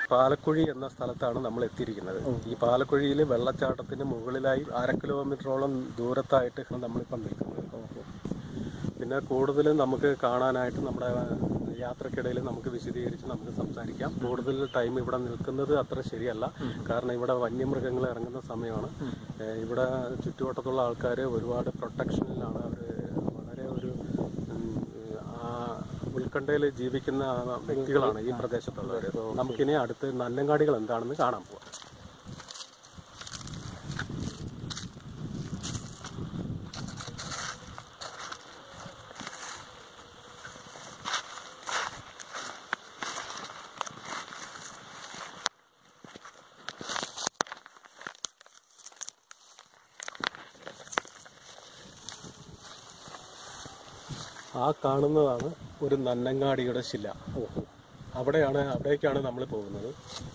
പാലക്കുഴി എന്ന സ്ഥലത്താണ് നമ്മൾ എത്തിയിരിക്കുന്നത് ഈ പാലക്കുഴിയിൽ വെള്ളച്ചാട്ടത്തിന് മുകളിലായി അര കിലോമീറ്ററോളം ദൂരത്തായിട്ട് നമ്മളിപ്പം നിൽക്കുന്നത് പിന്നെ കൂടുതലും നമുക്ക് കാണാനായിട്ട് നമ്മുടെ യാത്രക്കിടയിൽ നമുക്ക് വിശദീകരിച്ച് നമുക്ക് സംസാരിക്കാം കൂടുതൽ ടൈം ഇവിടെ നിൽക്കുന്നത് അത്ര ശരിയല്ല കാരണം ഇവിടെ വന്യമൃഗങ്ങൾ ഇറങ്ങുന്ന സമയമാണ് ഏഹ് ഇവിടെ ചുറ്റുവട്ടത്തുള്ള ആൾക്കാർ ഒരുപാട് പ്രൊട്ടക്ഷനിലാണ് അവർ വളരെ ഒരു ഉം, ആ ഉത്കണ്ഠയിൽ ജീവിക്കുന്ന വ്യക്തികളാണ് ഈ പ്രദേശത്തുള്ളവർ നമുക്കിനി അടുത്ത് നന്നങ്കാടികൾ എന്താണെന്ന് കാണാൻ പോവാം ആ കാണുന്നതാണ് ഒരു നന്നങ്ങാടിയുടെ ശില അവിടെയാണ് അവിടേക്കാണ് നമ്മൾ പോകുന്നത്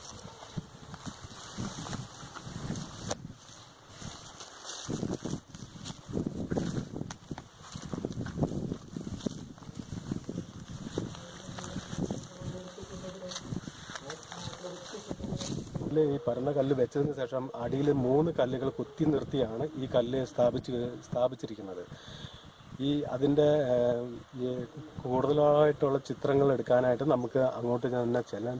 ഇതില് ഈ പരന്ന കല്ല് വെച്ചതിന് ശേഷം അടിയിൽ മൂന്ന് കല്ലുകൾ കുത്തി നിർത്തിയാണ് ഈ കല്ല് സ്ഥാപിച്ച് സ്ഥാപിച്ചിരിക്കുന്നത് ഈ അതിൻ്റെ ഏഹ്, ഈ കൂടുതലായിട്ടുള്ള ചിത്രങ്ങൾ എടുക്കാനായിട്ട് നമുക്ക് അങ്ങോട്ട് തന്നെ ചെല്ലാൻ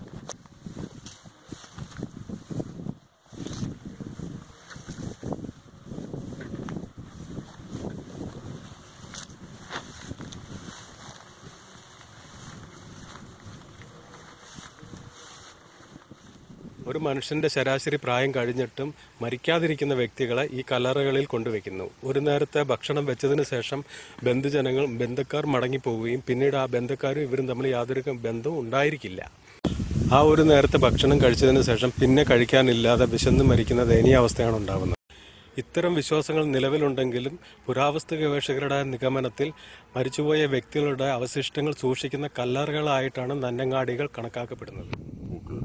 ഒരു മനുഷ്യന്റെ ശരാശരി പ്രായം കഴിഞ്ഞിട്ടും മരിക്കാതിരിക്കുന്ന വ്യക്തികളെ ഈ കല്ലറകളിൽ കൊണ്ടുവയ്ക്കുന്നു ഒരു നേരത്തെ ഭക്ഷണം വെച്ചതിന് ശേഷം ബന്ധുജനങ്ങൾ ബന്ധുക്കാർ മടങ്ങിപ്പോവുകയും പിന്നീട് ആ ബന്ധുക്കാരും ഇവരും തമ്മിൽ യാതൊരു ബന്ധവും ഉണ്ടായിരിക്കില്ല ആ ഒരു നേരത്തെ ഭക്ഷണം കഴിച്ചതിന് ശേഷം പിന്നെ കഴിക്കാനില്ലാതെ വിശന്ന് മരിക്കുന്ന ദയനീയ അവസ്ഥയാണ് ഉണ്ടാവുന്നത് ഇത്തരം വിശ്വാസങ്ങൾ നിലവിലുണ്ടെങ്കിലും പുരാവസ്തു ഗവേഷകരുടെ നിഗമനത്തിൽ മരിച്ചുപോയ വ്യക്തികളുടെ അവശിഷ്ടങ്ങൾ സൂക്ഷിക്കുന്ന കല്ലറകളായിട്ടാണ് നന്നങ്ങാടികൾ കണക്കാക്കപ്പെടുന്നത്